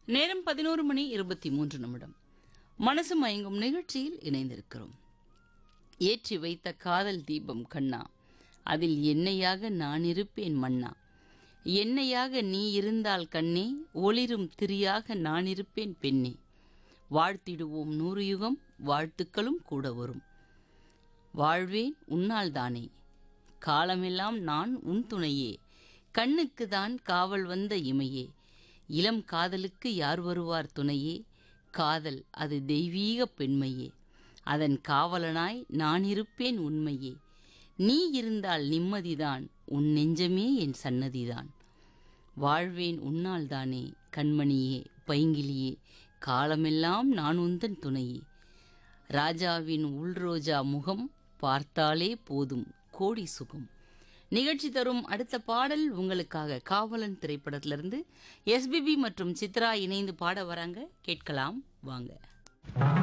நேரம் பதினோரு மணி இருபத்தி மூன்று நிமிடம் மனசு மயங்கும் நிகழ்ச்சியில் இணைந்திருக்கிறோம் ஏற்றி வைத்த காதல் தீபம் கண்ணா அதில் எண்ணெயாக நான் இருப்பேன் மன்னா எண்ணெயாக நீ இருந்தால் கண்ணே ஒளிரும் திரியாக நான் இருப்பேன் பெண்ணே வாழ்த்திடுவோம் நூறு யுகம் வாழ்த்துக்களும் கூட வரும் வாழ்வேன் உன்னால் தானே காலமெல்லாம் நான் உன் துணையே கண்ணுக்கு தான் காவல் வந்த இமையே இளம் காதலுக்கு யார் வருவார் துணையே காதல் அது தெய்வீக பெண்மையே அதன் காவலனாய் நான் இருப்பேன் உண்மையே நீ இருந்தால் நிம்மதிதான் உன் நெஞ்சமே என் சன்னதிதான் வாழ்வேன் உன்னால் தானே கண்மணியே பைங்கிலியே காலமெல்லாம் நான் உந்தன் துணையே ராஜாவின் உள்ரோஜா முகம் பார்த்தாலே போதும் கோடி சுகம் நிகழ்ச்சி தரும் அடுத்த பாடல் உங்களுக்காக காவலன் திரைப்படத்திலிருந்து எஸ்பிபி மற்றும் சித்ரா இணைந்து பாட வராங்க கேட்கலாம் வாங்க